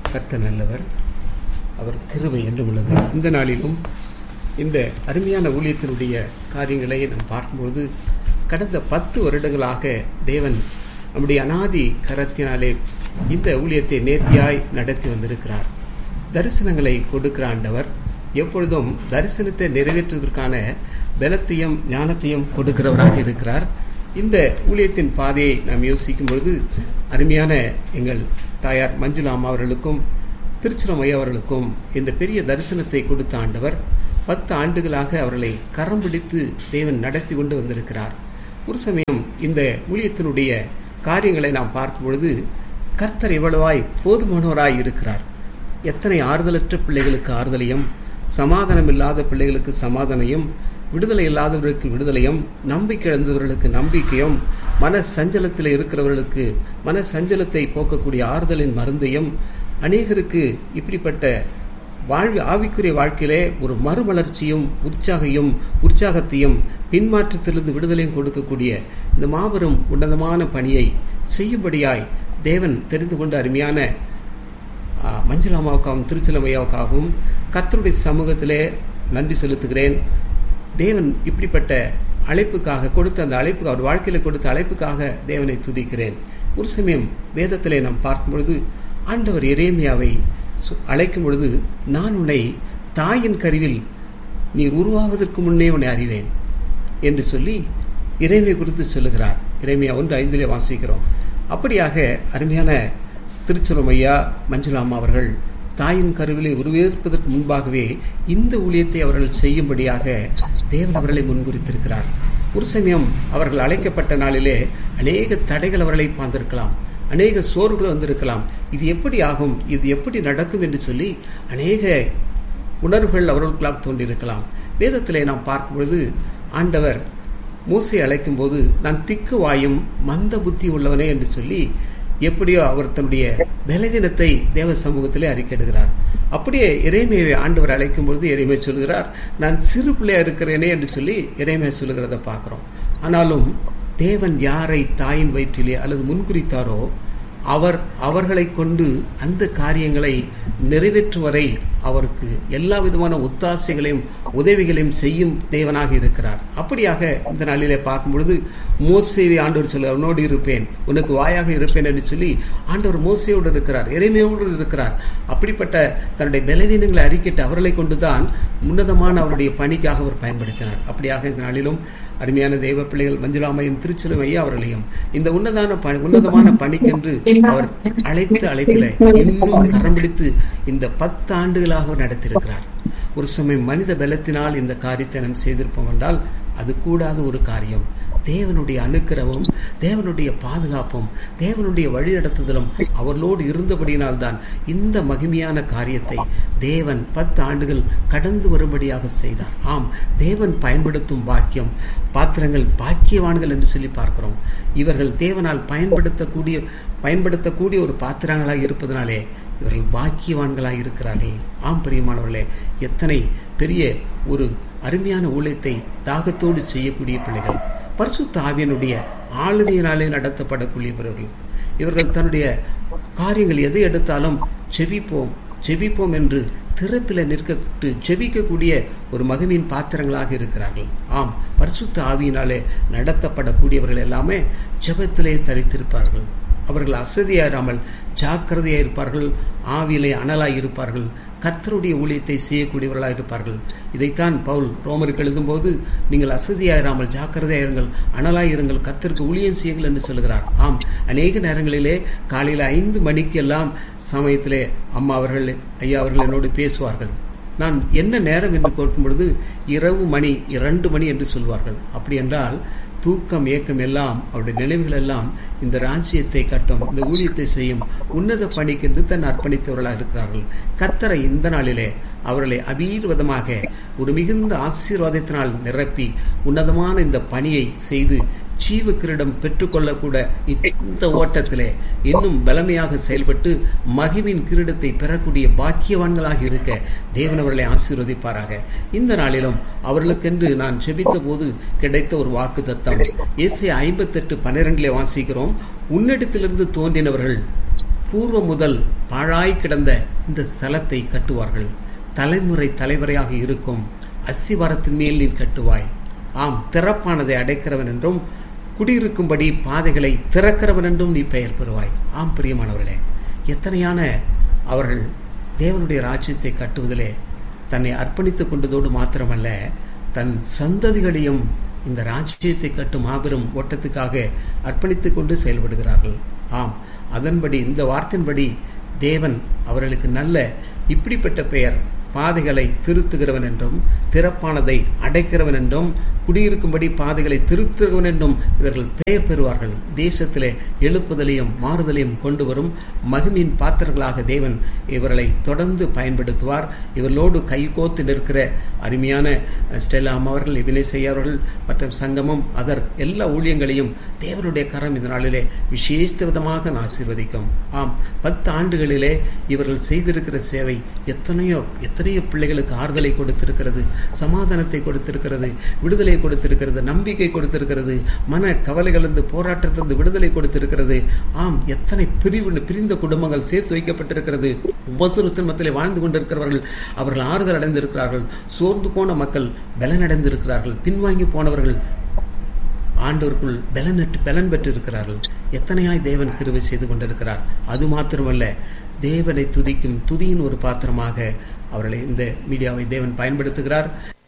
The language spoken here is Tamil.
கர்த்தர் நல்லவர் அவர் கிருபை என்றும் உள்ளது இந்த நாளிலும் இந்த அருமையான ஊழியத்தினுடைய காரியங்களை நாம் பார்க்கும்பொழுது கடந்த பத்து வருடங்களாக தேவன் நம்முடைய அனாதி கரத்தினாலே இந்த ஊழியத்தை நேர்த்தியாய் நடத்தி வந்திருக்கிறார் தரிசனங்களை கொடுக்கிற ஆண்டவர் எப்பொழுதும் தரிசனத்தை நிறைவேற்றுவதற்கான பலத்தையும் ஞானத்தையும் கொடுக்கிறவராக இருக்கிறார் இந்த ஊழியத்தின் பாதையை நாம் யோசிக்கும் பொழுது அருமையான எங்கள் தாயார் மஞ்சுளாமா அவர்களுக்கும் திருச்சிரமையா அவர்களுக்கும் இந்த பெரிய தரிசனத்தை கொடுத்த ஆண்டவர் பத்து ஆண்டுகளாக அவர்களை கரம் பிடித்து தேவன் நடத்தி கொண்டு வந்திருக்கிறார் ஒரு சமயம் இந்த ஊழியத்தினுடைய காரியங்களை நாம் பார்க்கும் பொழுது கர்த்தர் எவ்வளவாய் போதுமானவராய் இருக்கிறார் எத்தனை ஆறுதலற்ற பிள்ளைகளுக்கு ஆறுதலையும் சமாதானம் இல்லாத பிள்ளைகளுக்கு சமாதானையும் விடுதலை இல்லாதவர்களுக்கு விடுதலையும் நம்பிக்கை இழந்தவர்களுக்கு நம்பிக்கையும் மன சஞ்சலத்தில் இருக்கிறவர்களுக்கு மன சஞ்சலத்தை போக்கக்கூடிய ஆறுதலின் மருந்தையும் அநேகருக்கு இப்படிப்பட்ட வாழ்வு ஆவிக்குரிய வாழ்க்கையிலே ஒரு மறுமலர்ச்சியும் உற்சாகையும் உற்சாகத்தையும் பின்மாற்றத்திலிருந்து விடுதலையும் கொடுக்கக்கூடிய இந்த மாபெரும் உன்னதமான பணியை செய்யும்படியாய் தேவன் தெரிந்து கொண்ட அருமையான மஞ்சளாமாவுக்காகவும் திருச்சலமையாவுக்காகவும் கர்த்தருடைய சமூகத்திலே நன்றி செலுத்துகிறேன் தேவன் இப்படிப்பட்ட அழைப்புக்காக கொடுத்த அந்த அழைப்பு அவர் வாழ்க்கையில் கொடுத்த அழைப்புக்காக தேவனை துதிக்கிறேன் ஒரு சமயம் வேதத்திலே நாம் பார்க்கும் பொழுது ஆண்டவர் எரேமியாவை அழைக்கும் பொழுது நான் உன்னை தாயின் கருவில் நீ உருவாவதற்கு முன்னே உன்னை அறிவேன் என்று சொல்லி இறைமை குறித்து சொல்லுகிறார் இறைமையா ஒன்று ஐந்திலே வாசிக்கிறோம் அப்படியாக அருமையான திருச்சுரமையா மஞ்சுளாமா அவர்கள் தாயின் கருவிலை உருவேற்பதற்கு முன்பாகவே இந்த ஊழியத்தை அவர்கள் செய்யும்படியாக தேவன் அவர்களை முன்குறித்திருக்கிறார் ஒரு சமயம் அவர்கள் அழைக்கப்பட்ட நாளிலே அநேக தடைகள் அவர்களை பார்த்திருக்கலாம் அநேக சோர்வுகள் வந்திருக்கலாம் இது எப்படி ஆகும் இது எப்படி நடக்கும் என்று சொல்லி அநேக உணர்வுகள் அவர்களுக்களாக தோன்றியிருக்கலாம் வேதத்திலே நாம் பார்க்கும் பொழுது ஆண்டவர் மூசை அழைக்கும் போது நான் திக்கு வாயும் மந்த புத்தி உள்ளவனே என்று சொல்லி எப்படியோ அவர் தன்னுடைய பலவீனத்தை தேவ சமூகத்திலே அறிக்கையிடுகிறார் அப்படியே இறைமையை ஆண்டவர் அழைக்கும் பொழுது இறைமை சொல்கிறார் நான் சிறு பிள்ளையா இருக்கிறேனே என்று சொல்லி இறைமை சொல்லுகிறத பார்க்கிறோம் ஆனாலும் தேவன் யாரை தாயின் வயிற்றிலே அல்லது முன்குறித்தாரோ அவர் அவர்களை கொண்டு அந்த காரியங்களை நிறைவேற்றும் வரை அவருக்கு எல்லா விதமான ஒத்தாசைகளையும் உதவிகளையும் செய்யும் தேவனாக இருக்கிறார் அப்படியாக இந்த நாளிலே பார்க்கும் பொழுது மோசேவை ஆண்டவர் சொல்ல உன்னோடு இருப்பேன் உனக்கு வாயாக இருப்பேன் என்று சொல்லி ஆண்டவர் மோசையோடு இருக்கிறார் இறைமையோடு இருக்கிறார் அப்படிப்பட்ட தன்னுடைய பலவீனங்களை அறிக்கிட்டு அவர்களை கொண்டுதான் உன்னதமான அவருடைய பணிக்காக அவர் பயன்படுத்தினார் அப்படியாக இந்த நாளிலும் அருமையான தெய்வ பிள்ளைகள் மஞ்சுளாமையும் திருச்சிலும் ஐயா அவர்களையும் இந்த உன்னதான உன்னதமான பணிக்கென்று அவர் அழைத்து அழைப்பில இன்னும் கரம் பிடித்து இந்த பத்து ஆண்டுகளாக நடத்தியிருக்கிறார் ஒரு சமயம் மனித பலத்தினால் இந்த காரியத்தை நாம் செய்திருப்போம் என்றால் அது கூடாத ஒரு காரியம் தேவனுடைய அனுக்கிரமும் தேவனுடைய பாதுகாப்பும் தேவனுடைய வழிநடத்துதலும் அவர்களோடு இருந்தபடியினால்தான் இந்த மகிமையான காரியத்தை தேவன் பத்து ஆண்டுகள் கடந்து வரும்படியாக செய்தார் ஆம் தேவன் பயன்படுத்தும் பாக்கியம் பாத்திரங்கள் பாக்கியவான்கள் என்று சொல்லி பார்க்கிறோம் இவர்கள் தேவனால் பயன்படுத்தக்கூடிய பயன்படுத்தக்கூடிய ஒரு பாத்திரங்களாக இருப்பதனாலே இவர்கள் பாக்கியவான்களாக இருக்கிறார்கள் ஆம் பிரியமானவர்களே எத்தனை பெரிய ஒரு அருமையான ஊழியத்தை தாகத்தோடு செய்யக்கூடிய பிள்ளைகள் பரிசுத்த ஆவியனுடைய ஆளுகையினாலே நடத்தப்படக்கூடியவர்கள் இவர்கள் தன்னுடைய காரியங்கள் எதை எடுத்தாலும் செவிப்போம் செவிப்போம் என்று திறப்பில நிற்கட்டு செவிக்கக்கூடிய ஒரு மகிமையின் பாத்திரங்களாக இருக்கிறார்கள் ஆம் பரிசுத்த ஆவியினாலே நடத்தப்படக்கூடியவர்கள் எல்லாமே ஜெபத்திலே தரித்திருப்பார்கள் அவர்கள் அசதியாயிராமல் ஜாக்கிரதையாக இருப்பார்கள் ஆவியிலே அனலாய் இருப்பார்கள் கர்த்தருடைய ஊழியத்தை செய்யக்கூடியவர்களாக இருப்பார்கள் இதைத்தான் பவுல் ரோமருக்கு எழுதும்போது நீங்கள் அசதியாயிராமல் ஜாக்கிரதையாயிருங்கள் அனலாயிருங்கள் கர்த்தருக்கு ஊழியம் செய்யுங்கள் என்று சொல்கிறார் ஆம் அநேக நேரங்களிலே காலையில் ஐந்து மணிக்கு எல்லாம் சமயத்திலே அம்மா அவர்கள் ஐயா அவர்கள் என்னோடு பேசுவார்கள் நான் என்ன நேரம் என்று கேட்கும் பொழுது இரவு மணி இரண்டு மணி என்று சொல்வார்கள் அப்படி என்றால் தூக்கம் ஏக்கம் எல்லாம் அவருடைய நினைவுகள் எல்லாம் இந்த ராஜ்யத்தை கட்டும் இந்த ஊழியத்தை செய்யும் உன்னத பணிக்கென்று தன் அர்ப்பணித்தவர்களாக இருக்கிறார்கள் கத்தரை இந்த நாளிலே அவர்களை அபீர்வதமாக ஒரு மிகுந்த ஆசீர்வாதத்தினால் நிரப்பி உன்னதமான இந்த பணியை செய்து ஜீவ கிரீடம் பெற்றுக்கொள்ளக்கூட இந்த ஓட்டத்திலே இன்னும் பலமையாக செயல்பட்டு மகிமின் கிரீடத்தை பெறக்கூடிய பாக்கியவான்களாக இருக்க தேவன் அவர்களை ஆசீர்வதிப்பாராக இந்த நாளிலும் அவர்களுக்கென்று நான் செபித்த போது கிடைத்த ஒரு வாக்கு தத்தம் ஏசிய ஐம்பத்தெட்டு பன்னிரெண்டிலே வாசிக்கிறோம் உன்னிடத்திலிருந்து தோன்றினவர்கள் பூர்வ முதல் பாழாய் கிடந்த இந்த ஸ்தலத்தை கட்டுவார்கள் தலைமுறை தலைவரையாக இருக்கும் அஸ்திவாரத்தின் மேல் நீ கட்டுவாய் ஆம் திறப்பானதை அடைக்கிறவன் என்றும் குடியிருக்கும்படி பாதைகளை திறக்கிறவன் என்றும் நீ பெயர் பெறுவாய் ஆம் பிரியமானவர்களே எத்தனையான அவர்கள் தேவனுடைய ராஜ்யத்தை கட்டுவதிலே தன்னை அர்ப்பணித்துக் கொண்டதோடு மாத்திரமல்ல தன் சந்ததிகளையும் இந்த ராஜ்யத்தை கட்டும் மாபெரும் ஓட்டத்துக்காக அர்ப்பணித்துக் கொண்டு செயல்படுகிறார்கள் ஆம் அதன்படி இந்த வார்த்தையின்படி தேவன் அவர்களுக்கு நல்ல இப்படிப்பட்ட பெயர் பாதைகளை திருத்துகிறவன் என்றும் திறப்பானதை அடைக்கிறவன் என்றும் குடியிருக்கும்படி பாதைகளை திருத்துகிறவன் என்றும் இவர்கள் பெயர் பெறுவார்கள் தேசத்திலே எழுப்புதலையும் மாறுதலையும் கொண்டு வரும் மகிமின் பாத்திரங்களாக தேவன் இவர்களை தொடர்ந்து பயன்படுத்துவார் இவர்களோடு கைகோத்து நிற்கிற அருமையான ஸ்டெல்லாம் அவர்கள் வினைசை அவர்கள் மற்றும் சங்கமம் அதர் எல்லா ஊழியங்களையும் தேவனுடைய கரம் இந்த நாளிலே விசேஷ விதமாக ஆசீர்வதிக்கும் ஆம் பத்து ஆண்டுகளிலே இவர்கள் செய்திருக்கிற சேவை எத்தனையோ எத்தனையோ பிள்ளைகளுக்கு ஆறுதலை கொடுத்திருக்கிறது சமாதானத்தை கொடுத்திருக்கிறது விடுதலை கொடுத்திருக்கிறது நம்பிக்கை கொடுத்திருக்கிறது மன கவலைகளிலிருந்து போராட்டத்திலிருந்து விடுதலை கொடுத்திருக்கிறது ஆம் எத்தனை பிரிவு பிரிந்த குடும்பங்கள் சேர்த்து வைக்கப்பட்டிருக்கிறது ஒவ்வொருத்தர் மத்திலே வாழ்ந்து கொண்டிருக்கிறவர்கள் அவர்கள் ஆறுதல் அடைந்திருக்கிறார்கள் சோர்ந்து போன மக்கள் பலனடைந்திருக்கிறார்கள் பின்வாங்கி போனவர்கள் ஆண்டோருக்குள் பலனட்டு பலன் பெற்றிருக்கிறார்கள் எத்தனையாய் தேவன் கிருவை செய்து கொண்டிருக்கிறார் அது மாத்திரமல்ல தேவனை துதிக்கும் துதியின் ஒரு பாத்திரமாக அவர்களை இந்த மீடியாவை தேவன் பயன்படுத்துகிறார்